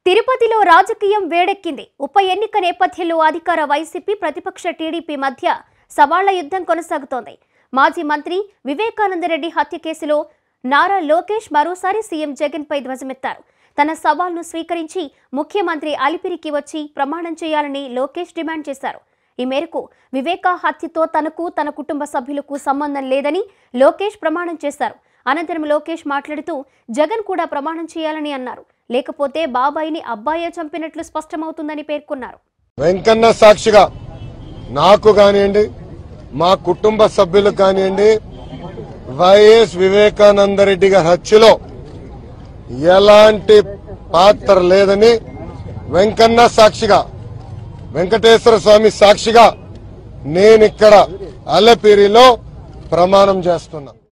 తిరుపతిలో రాజకీయం వేడెక్కింది ఉప ఎన్నిక నేపథ్యంలో అధికార వైసీపీ ప్రతిపక్ష టీడీపీ మధ్య సవాళ్ల యుద్ధం కొనసాగుతోంది మాజీ మంత్రి వివేకానందరెడ్డి హత్య కేసులో నారా లోకేష్ మరోసారి సీఎం జగన్పై ధ్వజమెత్తారు తన సవాల్ను స్వీకరించి ముఖ్యమంత్రి అలిపిరికి వచ్చి ప్రమాణం చేయాలని లోకేష్ డిమాండ్ చేశారు ఈ మేరకు వివేకా హత్యతో తనకు తన కుటుంబ సభ్యులకు సంబంధం లేదని లోకేష్ ప్రమాణం చేశారు అనంతరం లోకేష్ మాట్లాడుతూ జగన్ కూడా ప్రమాణం చేయాలని అన్నారు లేకపోతే బాబాయిని అబ్బాయే చంపినట్లు స్పష్టమవుతుందని పేర్కొన్నారు వెంకన్న సాక్షిగా నాకు కానివ్వండి మా కుటుంబ సభ్యులకు కానివ్వండి వైఎస్ వివేకానందరెడ్డి గారి హత్యలో ఎలాంటి పాత్ర లేదని వెంకన్న సాక్షిగా వెంకటేశ్వర స్వామి సాక్షిగా నేనిక్కడ అల్లపిరిలో ప్రమాణం చేస్తున్నా